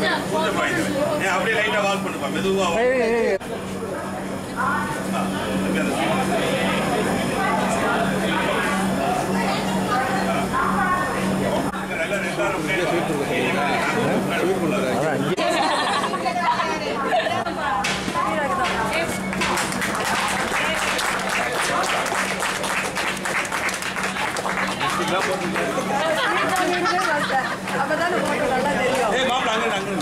கொஞ்சம் பாயிண்ட் ஏன் அப்படியே லைட்டா வாக் பண்ணுப்பா மெதுவா walk. ஆ, அங்க அந்த நல்லா எல்லாரும் அப்பதான் உங்களுக்கு நல்லா தெரியும் ஏய் மாப்பிள்ள அங்க அங்க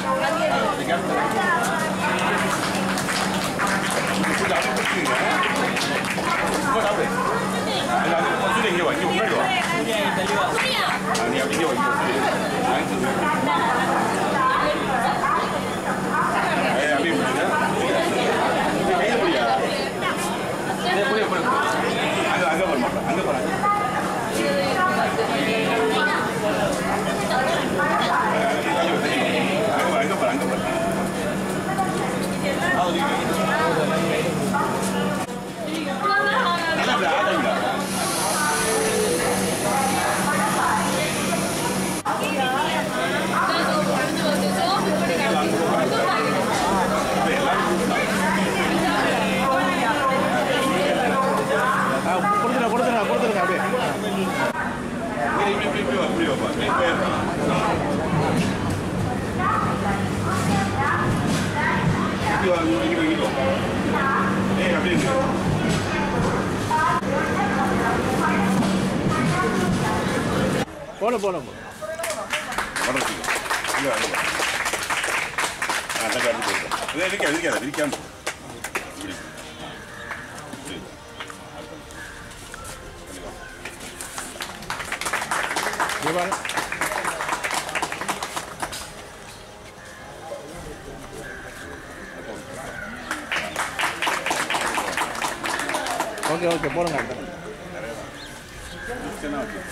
கொஞ்சம் அப்படியே பிடிச்சிங்க கொஞ்சம் அப்படியே அங்க அங்க கொஞ்சம் இங்க வா இங்க முன்னாடி வா ஆ, நீ அப்படியே வா ஏய் அப்படியே பிடிச்சிங்க கையில பிடியா ஏய் புடியா புடியா அங்க அங்க வர மாட்டேன் அங்க போறாங்க அங்க பாரு, அங்க பாரு, அங்க பாரு. ஆ, ஒதுக்கி வை. நல்லா அப்படி ஆடுங்க. இப்ப எல்லாரும் கொடுத்துருங்க கொடுத்துருங்க கொடுத்துருங்க அப்படியே இப்படி, இப்படி, இப்படி வா, இப்படி வாப்பா. இப்படி போயிரு. இப்படி வா, இங்க வா, இங்க வா. ஏய், அப்படியே இரு. போகணும் போகணும் வர வச்சுக்கோ. இங்க வா, இங்க வா. ஆ, அந்த கார்டு போட்டு. இதை இருக்காது, இருக்காது, இருக்காம போ. இப்படி. இப்படி. இப்படி வா. இங்க பாருங்க ஓகே ஓகே போடுங்க சின்ன வச்சு.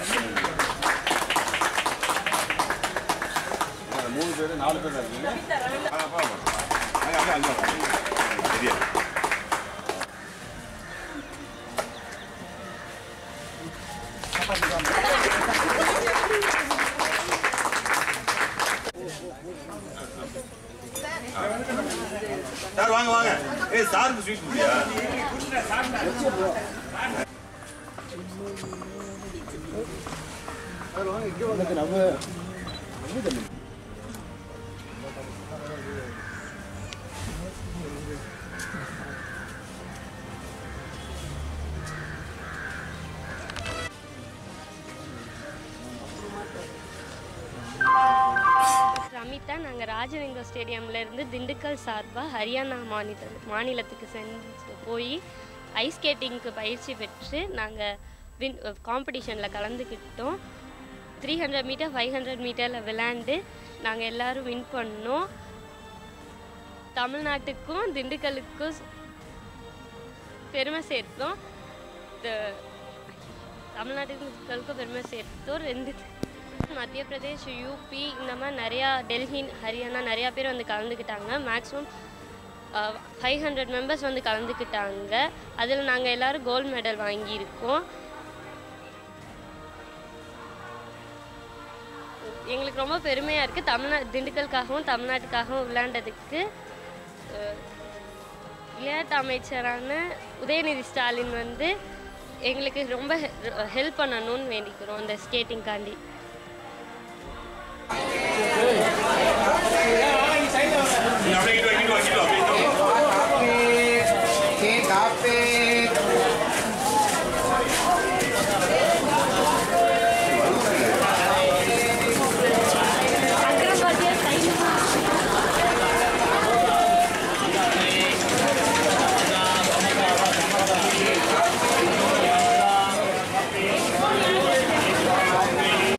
இந்த மூணு பேர் நாலு பேர் தான் இருக்கீங்க ஆ, பா, பா. அங்க, அங்க, அங்க வா. சரியா சார் வாங்க வாங்க ஏய் சாருக்கு ஸ்வீட் குடியா ரமிதா நாங்கள் ராஜலிங்கம் ஸ்டேடியம்ல இருந்து திண்டுக்கல் சார்பாக ஹரியானா மாநில மாநிலத்துக்கு சென்று போய் ஐஸ் ஸ்கேட்டிங்க்கு பயிற்சி பெற்று நாங்கள் வின் காம்படிஷனில் கலந்துக்கிட்டோம் three hundred metre five hundred மீட்டரில் விளையாண்டு நாங்கள் எல்லாரும் வின் பண்ணோம் தமிழ்நாட்டுக்கும் திண்டுக்கலுக்கும் ஸ்- பெருமை சேர்த்தோம் த- தமிழ்நாட்டுக்கும் திண்டுக்கலுக்கும் பெருமை சேர்த்தோம் ரெண்டு மத்திய பிரதேஷ் யூபி இந்த மாதிரி நிறையா டெல்லி ஹரியானா நிறையா பேர் வந்து கலந்துக்கிட்டாங்க மேக்ஸிமம் ஃபைவ் ஹண்ட்ரட் மெம்பர்ஸ் வந்து கலந்துக்கிட்டாங்க அதில் நாங்கள் எல்லாரும் கோல்டு மெடல் வாங்கியிருக்கோம் எங்களுக்கு ரொம்ப பெருமையாக இருக்குது தமிழ்நா திண்டுக்கலுக்காகவும் தமிழ்நாட்டுக்காகவும் விளையாண்டதுக்கு அஹ், விளையாட்டு அமைச்சரான உதயநிதி ஸ்டாலின் வந்து எங்களுக்கு ரொம்ப ஹெல்ப் பண்ணணும்னு வேண்டிக்கிறோம் இந்த ஸ்கேட்டிங்காண்டி நீ அப்படியே இங்கிட்டு வை.